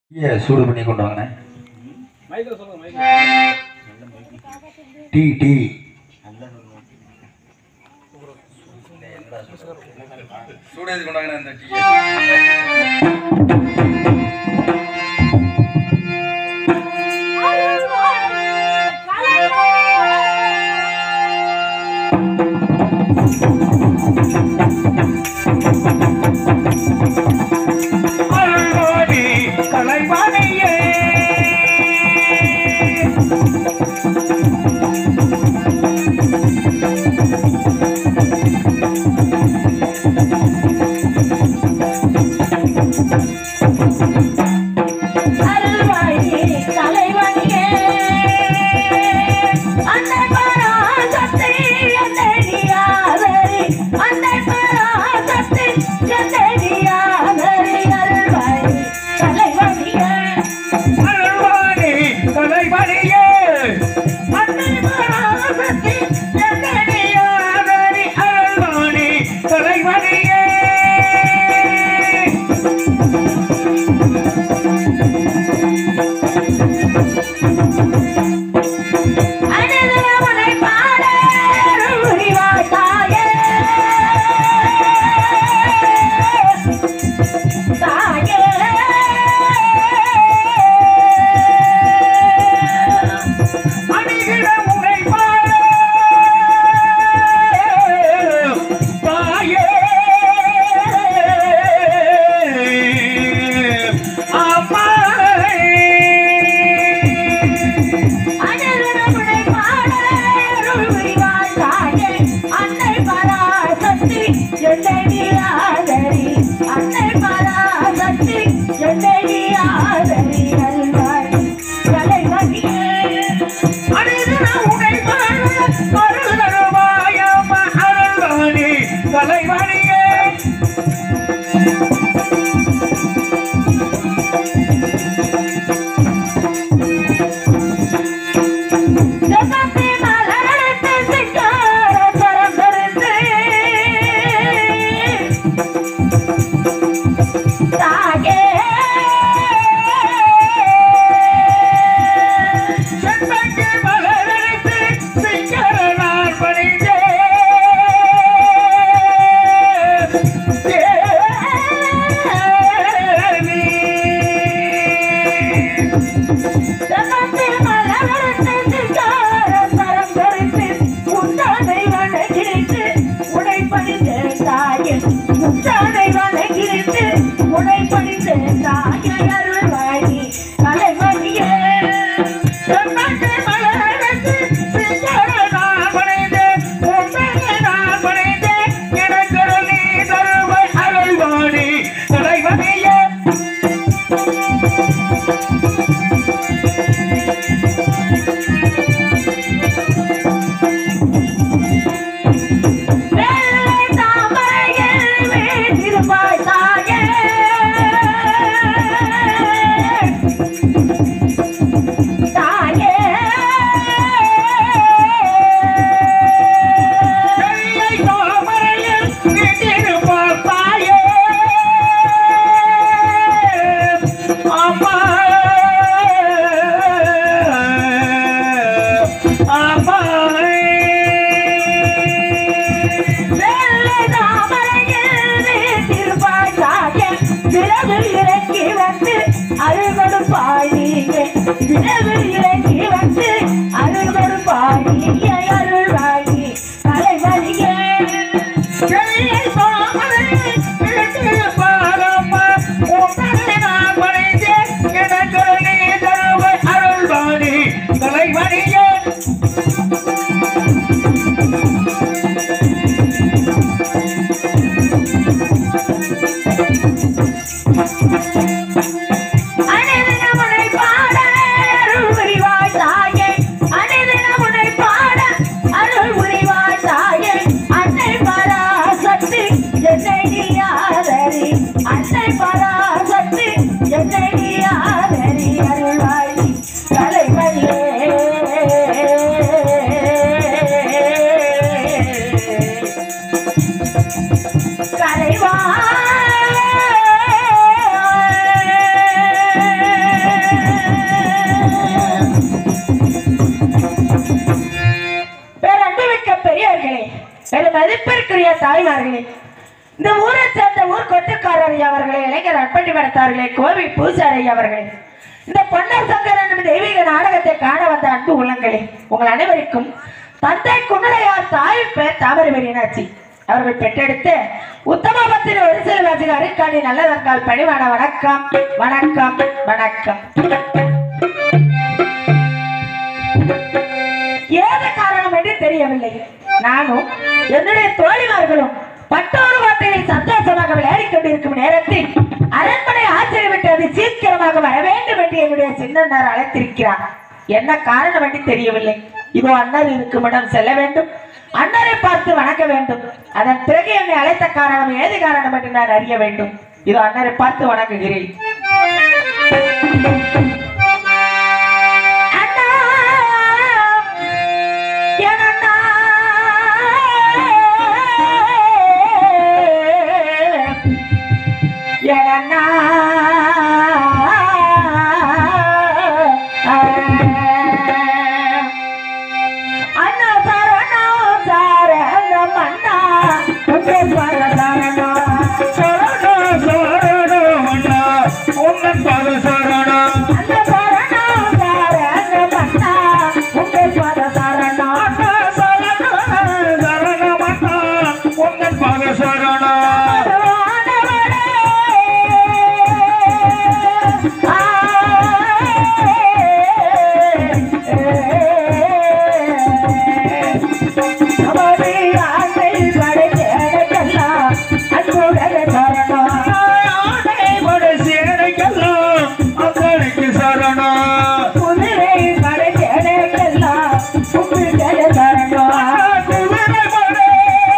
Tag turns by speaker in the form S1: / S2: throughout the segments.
S1: டீயை சூடு பண்ணி கொண்டு வாங்கண்ணே
S2: மைக்கில் சொல்லுங்க மைக்கில்
S1: டீ டீ சூடு எது கொண்டு வாங்கண்ணே இந்த டீயை
S3: அருள்வாணி கலைவாணியே அருள்வாணி கலைவாணியே அன்னை பராசக்தி ஜெகனியாதரி அருள்வாணி கலைவாணியே அணிகிற முனை பாட தாயே அம்மா
S4: அன்னை பராசக்தி என்னை ஆதரி அருள்வாய் கலைவதியே
S3: அணிகிற முனை பாட அருள் தருவாயம்மா அருள்வாணி கலைவாணியே
S4: ஜகத்தை மலரடித்து சிங்கார சரசரித்து தாயே
S3: செம்பங்கி மலரடித்து சிங்கரனார் பணிந்தே
S4: ஜகத்தை மலரடித்து சிங்கார சரசரித்து முந்தானை வணங்கிட்டு உடைப்படித்து தாயே முந்தானை வணங்கிட்டு உடைப்படித்து தாயே அருள்வாயி கலைமணியே
S3: செம்பங்கி மலரடித்து சிங்கரனார் பணிந்தே உண்மையை நான் பணிந்தே எனக்கு நீ தருவாய் அருள்வாணி தலைவனியே
S4: வெள்ளை தாமரையில் வீற்றிருப்பாய் தாயே. தாயே.
S3: வெள்ளை தாமரையில் வீற்றிருப்பார் தாயே. அம்மா. அம்மா.
S4: வெள்ளை தாமரையில் வீற்றிருப்பாய் தாயே. விரைவில் இறங்கி வந்து அருள் கொடுப்பாய் நீயே. விரைவில் இறங்கி வந்து அருள் கொடுப்பாய் நீயே. அருள்வாயி கலைவழியே
S3: வெள்ளை தாமரையில் வீற்றிருப்பார் அம்மா. உன்னை நான் பணிந்தேன். எனக்கு நீ தருவாய் அருள்வாணி தலைவனியே
S4: அணிதினமுனை பாட அருள் புரிவாய் தாயே. அணிதினமுனை பாட அருள் புரிவாய் தாயே. அன்னை பராசக்தி என்னை நீ ஆதரி. அன்னை பராசக்தி என்னை நீ ஆதரி. அருள்வாய் நீ தலைவலியே. கலைவா தாய்மார்களே இந்த ஊரை சேர்ந்த ஊர் கொட்டுக்காரர் அவர்களே இளைஞர் அற்பட்டி படைத்தார்களே கோவில் பூசாரி அவர்களே இந்த பொன்னர் சங்கர் என்னும் தெய்வீக நாடகத்தை காண வந்த அன்பு உள்ளங்களே உங்கள் அனைவருக்கும் தந்தை குன்னடையார் தாய் பேர் தாமரை மீனாட்சி அவர்கள் பெற்றெடுத்து உத்தமபத்தின் ஒரு சில வாசிக அரிக்காணி நல்லதற்கால் பணிவான வணக்கம் வணக்கம் வணக்கம் ஏது காரணம் என்று தெரியவில்லை நானும் என்னுடைய தோழிமார்களும் பட்டோரு வார்த்தையில் சந்தோஷமாக விளையாடிக் கொண்டிருக்கும் நேரத்தில் அரண்மனை ஆச்சரிய விட்டு அது சீக்கிரமாக வர வேண்டும் என்று என்னுடைய சின்னன்னார் அழைத்திருக்கிறார் என்ன காரணம் என்று தெரியவில்லை இதோ அண்ணர் இருக்கும் இடம் செல்ல வேண்டும் அண்ணரை பார்த்து வணங்க வேண்டும் அதன் பிறகு என்னை அழைத்த காரணம் ஏது காரணம் என்று நான் அறிய வேண்டும் இதோ அண்ணரை பார்த்து வணங்குகிறேன் அண்ணா எனண்ணா எனண்ணா அண்ணா சரணம் சரணம் அண்ணா உங்க சரணம்
S3: சரணம் சரணம் அண்ணா உன்னன் பாத சரணம்
S4: அண்ணா சரணம் சரணம் அண்ணா உங்க சரணம்
S3: அண்ணா சரணம் சரணம் அண்ணா உன்னன் பாத சரணம் ஆடை படை சேனைக்கெல்லாம் அங்கனைக்கு சரணம் குதிரை படை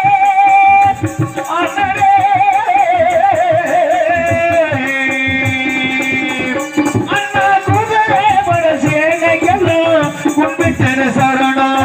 S3: அண்ணனே அண்ணா குதிரை படை சேனைக்கெல்லாம் கும்பிட்டன சரணம்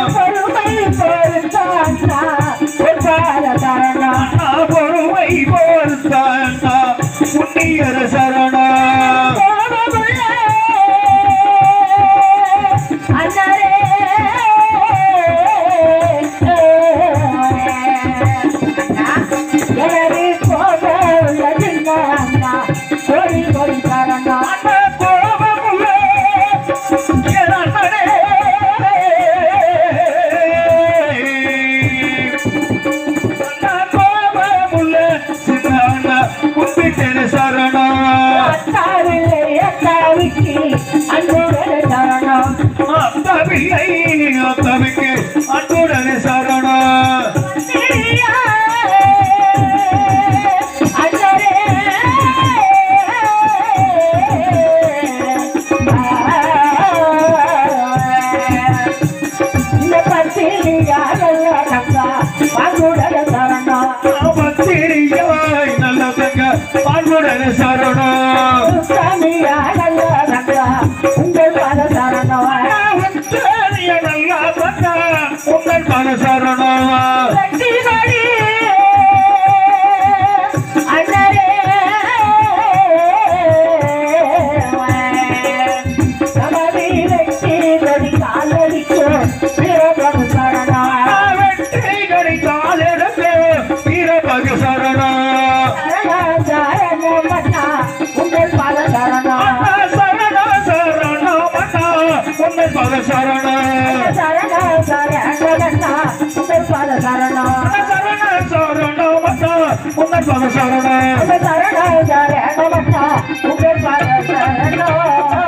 S3: அண்ணா பொறுமை போர்த்தாண்டா புண்ணியர சரணம் அண்ணா கோபமுள்ளே என் அண்ணனே அண்ணா கோபமுள்ளே சின்ன அண்ணா கும்பிட்டன சரணம் அத்தவில்லை அத்தவிக்கு அன்புடனே சரணம் பத்திரியாய் நல்ல தங்க அன்புடனே சரணம் உத்தேரிய நல்ல தங்க உங்கள் மன சரணம் வெற்றி கிடைத்தால் எடுத்து வீரபக சரணம்
S4: உங்கள் பல சரணம்
S3: அண்ணா சரணம் சரணம் அண்ணா உங்கள் பக சரணம்
S4: சரணம் சரணம் உங்கள் பல சரணம்
S3: சரணம் சரணம் அண்ணா உங்கள் பக சரணம்
S4: உங்கள் சரணம் சரணம் உங்கள் பல சரணம்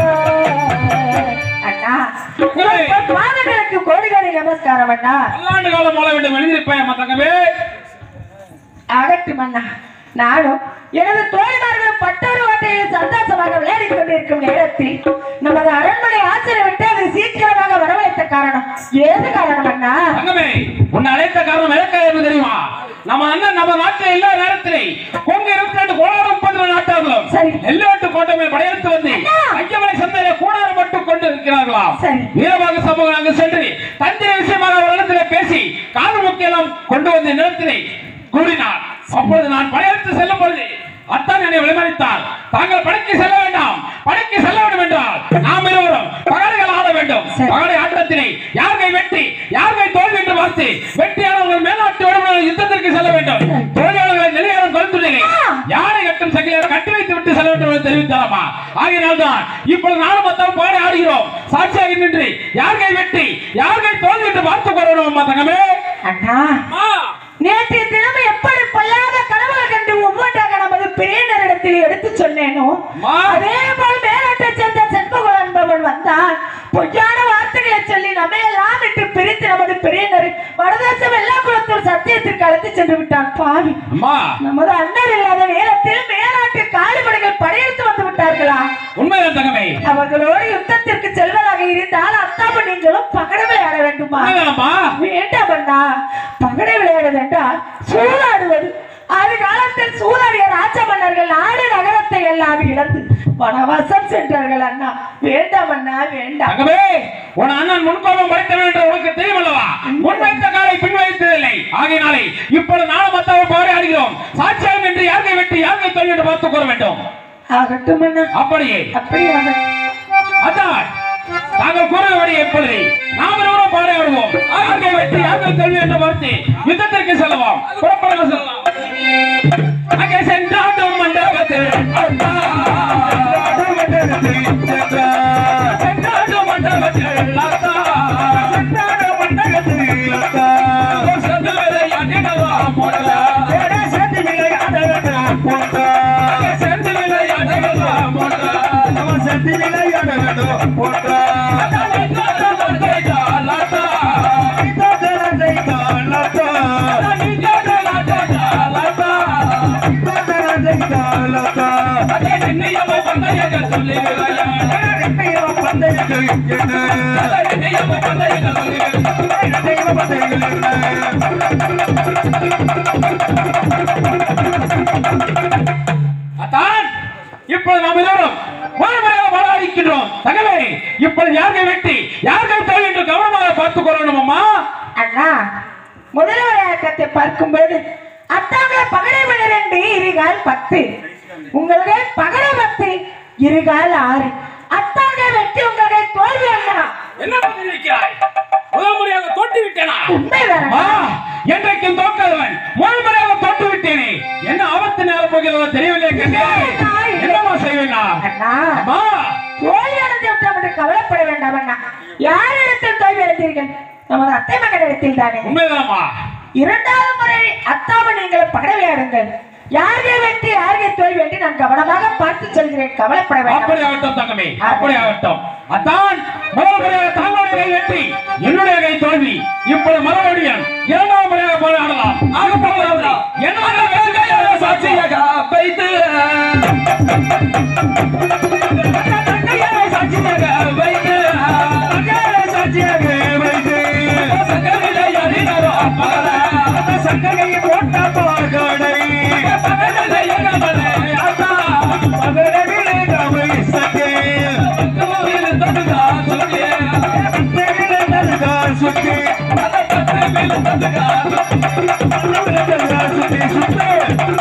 S4: அண்ணா உங்கள் பாதங்களுக்கு கோடி கோடி நமஸ்காரம் அண்ணா
S2: பல்லாண்டு காலம் வாழ வேண்டும் எழுதியிருப்பேன் மத்தங்கவே
S4: அகட்டும் அண்ணா நானும் எனது தோழிமார்கள் பட்டோரு வாட்டையில் சந்தோஷமாக விளையாடிக் கொண்டிருக்கும் நேரத்தில் நமது அரண்மனை ஆச்சரிய விட்டு அது சீக்கிரமாக வரவழைத்த காரணம் ஏது காரணம் அண்ணா
S2: தங்கமே உன்னை அழைத்த காரணம் எதற்காக என்று தெரியுமா நம்ம அண்ணன் நம்ம நாட்டில் எல்லா நேரத்திலே கொங்கு இருபத்தி ரெண்டு கோளாறு முப்பது நாட்டார்களும்
S4: சரி.
S2: எல்லோட்டு கோட்டை மேல் படையெடுத்து வந்து ஐயமலை சந்தையில கூடாரம் மட்டும் கொண்டு இருக்கிறார்களாம்
S4: சரி.
S2: வீரபாக சமூகம் அங்கு சென்று தந்திர விஷயமாக அவரிடத்திலே பேசி காது முக்கியெல்லாம் கொண்டு வந்த நிலத்திலே கூறினார் அப்பொழுது நான் படையெடுத்து செல்லும் பொழுது அத்தான் என்னை விளமளித்தார் தாங்கள் படைக்கு செல்ல வேண்டாம் படைக்கு செல்ல வேண்டும் என்றால் நாம் இருவரும் பகடைகள் ஆட வேண்டும்
S4: சரி.
S2: பகடை ஆட்டத்தினை யார் கை வெற்றி யார் கை தோல்வி என்று பார்த்து வெற்றியானவர்கள் மேலாட்டு விடுமுறை யுத்தத்திற்கு செல்ல ஆகையினால் தான் இப்பொழுது நானும் மத்தம் பாடி ஆடுகிறோம் சாட்சியாக நின்று யார் கை வெட்டி யார் கை தோல்வி என்று பார்த்துக் கொள்ளணும் அம்மா தங்கமே
S4: அண்ணா நேற்றைய தினம் எப்படி பொல்லாத கனவுகள் கண்டு ஒவ்வொன்றாக நமது பிரியனரிடத்தில் எடுத்து சொன்னேனோ
S2: அம்மா.
S4: அதே போல் மேலட்டை சேர்ந்த செண்பகுல என்பவன் வந்தான் பொய்யான வார்த்தைகளை சொல்லி நம்மை எல்லாம் விட்டு பிரித்து நமது பிரியனரை வடதேசம் வெள்ளாக்குளத்தூர் சத்தியத்திற்கு அழைத்து சென்று விட்டான் பாவி
S2: அம்மா
S4: நமது அண்ணன் இல்லாத நேரத்தில் மேலாட்டு காடுபடைகள் படையெடுத்து வந்து விட்டார்களா
S2: உண்மைதான் தங்கமே
S4: அவர்களோடு யுத்தத்திற்கு செல்வதாக இருந்தால் அத்தாப்பு நீங்களும் பகடை விளையாட வேண்டுமா
S2: உண்மைதானம்மா
S4: வேண்டாம் அண்ணா பகடை விளையாடுவது என்றால் சூதாடுவது அது காலத்தில் சூதாடிய ராஜ மன்னர்கள் நாடு நகரத்தை எல்லாம் இழந்து வனவாசம் சென்றார்கள் அண்ணா வேண்டாம் அண்ணா வேண்டாம்
S2: தங்கமே உன் அண்ணன் முன்கோபம் படைத்தவன் என்று உனக்கு தெரியும் அல்லவா முன் வைத்த காலை பின் வைத்ததில்லை ஆகையினாலே இப்பொழுது நானும் மத்தவன் போராடி ஆடுகிறோம் சாட்சியம் என்று யார்கை வெட்டி யார்கை தோல்வி என்று பார்த்துக் கொள்ள வேண்டும்
S4: ஆகட்டும் அண்ணா
S2: அப்படியே
S4: அப்படியாக
S2: அதான் தாங்கள் கூறுவபடி எப்பொழுது நாம் இருவரும் பாடையாடுவோம் யார்கை வெற்றி யார்கை தோல்வி என்று பார்த்து யுத்தத்திற்கு செல்லலாம் புறப்பட செல்லலாம் அங்கே சென்றாடும் மண்டபத்தில் அண்ணா. சென்றாடும் மண்டபத்தில் அண்ணா. சென்று விளையாடிடலாம் முதலா. சென்று விளையாடிடலாம் முதலா. அதான் இப்பொழுது நாம் இருவரும் ஒருமுறையாக போராடிக்கின்றோம் தகவே இப்பொழுது யார்கள் வெட்டி யார்கள் தோல்வி என்று கவனமாக பார்த்துக் கொள்ளணும் அம்மா
S4: அண்ணா முதல் விளையாட்டத்தை பார்க்கும்போது அத்தாங்க பகடை பன்னிரண்டு இருகால் பத்து உங்களுக்கு பகடை பத்து இருகால் ஆறு அத்தாங்க வெட்டி உங்களுக்கு தோல்வி அண்ணா
S2: என்ன பதில் வைக்கிறாய் முதல் முறையாக தொட்டு விட்டேனா
S4: உண்மைதான்
S2: அம்மா என்றைக்கும் தோக்காதவன் முதல் முறையாக தொட்டு விட்டேனே என்ன ஆபத்து நேரம் போகிறதோ தெரியவில்லை கண்டே என்னமா செய்வேன் நான்?
S4: அண்ணா
S2: அம்மா
S4: தோல்வி அடைந்து விட்டோம் என்று கவலைப்பட வேண்டாம் அண்ணா யாரிடத்தில் தோல்வி அடைந்தீர்கள் நமது அத்தை மகனிடத்தில் தானே
S2: உண்மைதானம்மா
S4: இரண்டாவது முறை அத்தாம நீங்கள் பகடை விளையாடுங்கள் யாரை வெற்றி யாரை தோல்வி என்று நான் கவனமாக பார்த்து சொல்கிறேன் கவலைப்பட வேண்டாம்
S2: அப்படி ஆகட்டும் தங்கமே அப்படி ஆகட்டும் அதான் முதல் முறையாக தாங்களுடைய கை வெற்றி என்னுடைய கை தோல்வி இப்பொழுது மறுபடியும் இரண்டாவது முறையாக போராடலாம் ஆக போவதாவது என்னுடைய கையை சாட்சியாக வைத்து கையை சாட்சியாக வைத்து சாட்சியாக வைத்து சங்கரிலே அறிஞரோ அப்பகல சங்கரியை போட்ட பாகடை பகடலை எங்கமலை அண்ணா பகடவிலே கவை சகே கோவில் தடுகா சுகே கோவில் தடுகா சுகே கோவில் தடுகா சுகே சுகே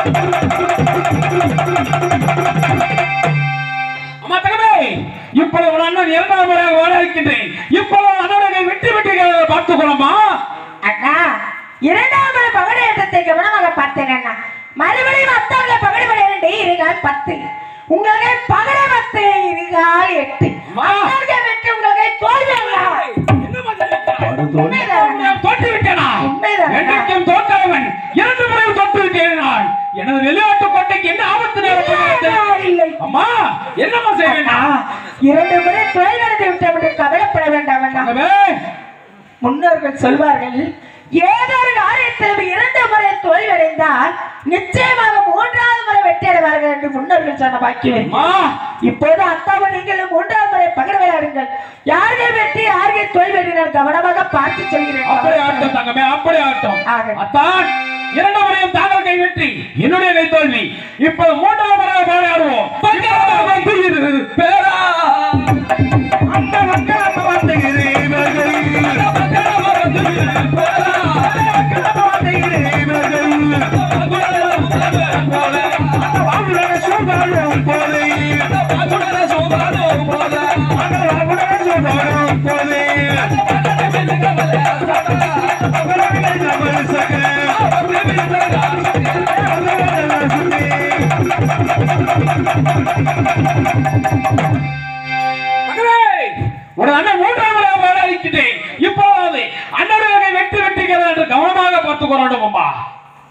S2: அம்மா தகவே இப்பொழுது ஒரு அண்ணன் இரண்டாவது முறையாக ஓட இருக்கின்றேன் இப்பொழுது அண்ணனை வெற்றி வெற்றி பார்த்துக் கொள்ளமா
S4: அண்ணா இரண்டாவது முறை பகடை ஏற்றத்தை கவனமாக பார்த்தேன் அண்ணா மறுபடியும் அத்தாங்க பகடை விளையாண்டு இருகால் பத்து உங்களுக்கு பகடை பத்து இருகால் எட்டு
S2: அம்மா.
S4: அத்தாங்க வெற்றி உங்களுக்கு தோல்வி அண்ணா உண்மைதான் அண்ணா.
S2: தோற்று விட்டேனா
S4: உண்மைதான்.
S2: என்றைக்கும் தோற்றவன் இரண்டு முறை தோற்று விட்டேன் நான் எனது விளையாட்டு கோட்டைக்கு என்ன ஆபத்து நேரப்படுகிறது
S4: இல்லை, இல்லை.
S2: அம்மா என்னம்மா செய்வேன்
S4: அண்ணா, இரண்டு முறை தோல்வி அடைந்து விட்டோம் என்று கவலைப்பட வேண்டாம் அண்ணா
S2: தங்கமே,
S4: முன்னோர்கள் சொல்வார்கள் ஏதொரு காரியத்திலும் இரண்டு முறை தோல்வியடைந்தால் நிச்சயமாக மூன்றாவது முறை வெற்றியடைவார்கள் என்று முன்னோர்கள் சொன்ன பாக்கியம்
S2: அம்மா
S4: இப்போது அத்தாவும் நீங்களும் மூன்றாவது முறை பகட விளையாடுங்கள் யார்கள் வெற்றி யார்கள் தோல்வி நான் கவனமாக பார்த்து
S2: அப்படி ஆகட்டும்
S4: சொல்கிறேன்
S2: தங்கமே அப்படி ஆகட்டும்
S4: ஆகட்டும்.
S2: அத்தான் இரண்டு முறையும் தாங்கள் கை வெற்றி என்னுடைய கை தோல்வி இப்போது மூன்றாவது முறையாக போராடுவோம் பேரா அந்த மக்கள் வந்துகிறீர்கள்
S3: Thank you.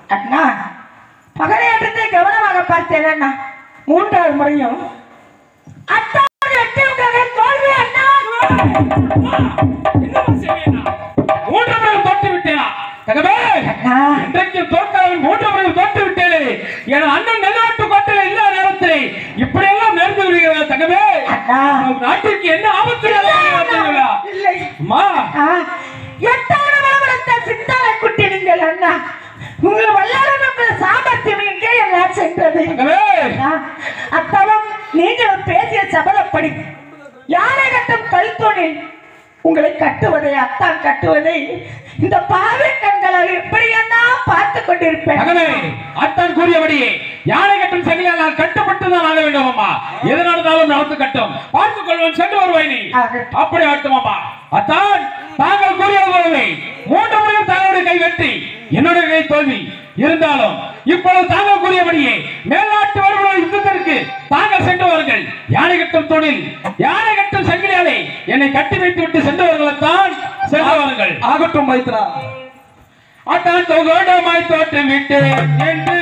S4: அண்ணா பகடையாட்டத்தை கவனமாக பார்த்தேன் அண்ணா மூன்றாவது முறையும் அத்தான் வெட்டி விட்டாங்க தோல்வி அண்ணா
S2: என்னம்மா செய்வேனா? மூன்று முறை தோற்று விட்டேனா தகவே
S4: அண்ணா
S2: இன்றைக்கு தோற்காவின் மூன்று முறை தோற்று விட்டேனே என் அண்ணன் நெல்நாட்டு கோட்டையில் இல்லாத நேரத்தில் இப்படியெல்லாம் நேர்ந்து விடுகிறது தகவே
S4: அண்ணா
S2: நம் நாட்டிற்கு என்ன ஆபத்து நேர்ந்ததுங்களா?
S4: இல்லை
S2: அம்மா
S4: ஆ, எட்டாவது வளவளத்த சித்தாரை குட்டி நீங்கள் அண்ணா உங்கள் வல்லாரம் என்ற சாமர்த்தியம் எங்கே எல்லாம் சென்றது
S2: தகவே
S4: அண்ணா, அத்தவம் நீங்கள் பேசிய சபதப்படி யானை கட்டும் கல்தூணில் உங்களை கட்டுவதை அத்தான் கட்டுவதை இந்த பாவை கண்களால் எப்படியெல்லாம் பார்த்து கொண்டிருப்பேன்
S2: தகவே அத்தான் கூறியபடியே யானை கட்டும் சங்கிலியால் நான் கட்டப்பட்டு தான் ஆக வேண்டும் அம்மா எது நடந்தாலும் நடந்து கட்டும் பார்த்துக் கொள்வோம் சென்று வருவாய் நீ
S4: ஆகட்டும்.
S2: அப்படி ஆட்டும் அம்மா அத்தான் தாங்கள் கூறியது போலவே மூன்று முறையும் தாங்களுடைய கை வெற்றி என்னுடைய கை தோல்வி இருந்தாலும் இப்பொழுது தாங்கள் கூறியபடியே மேல்நாட்டு வருவர்கள் யுத்தத்திற்கு தாங்கள் சென்றவர்கள் யானை கட்டும் தொழில் யானை கட்டும் சங்கிலியாலே என்னை கட்டி வைத்து விட்டு சென்றவர்களைத்தான் சென்றவர்கள்
S1: ஆகட்டும் மைத்ரா
S2: அத்தான் தொகோடமாய் தோற்று விட்டேன் என்று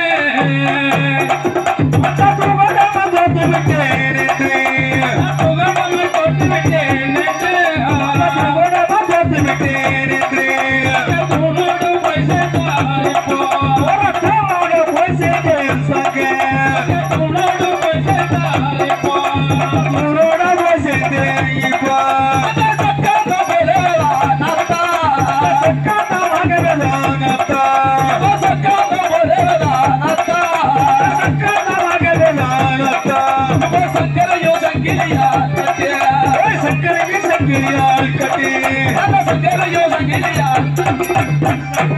S2: அத்தான் தொகோடமாய் தோற்று விட்டேன் என்று தொகோடமாய் தோற்று விட்டேன் என்று தொகோடமாய் தோற்று விட்டேன் என்று உன்னோடு போய் சேர்ந்தார் இப்போ உன்னோடு போய் சேர்ந்தேன் சங்க உன்னோடு போய் சேர்ந்தார் இப்போ உன்னோடு போய் சேர்ந்தேன் இப்போ சக்கர போலேவா நத்தா சக்கர வாங்கவேலா நத்தா சக்கர போலேவா நத்தா சக்கர வாங்கவேலா நத்தா சக்கரையோ சங்கிலியா கட்டே சக்கரையோ சங்கிலியா கட்டே சக்கரையோ சங்கிலியா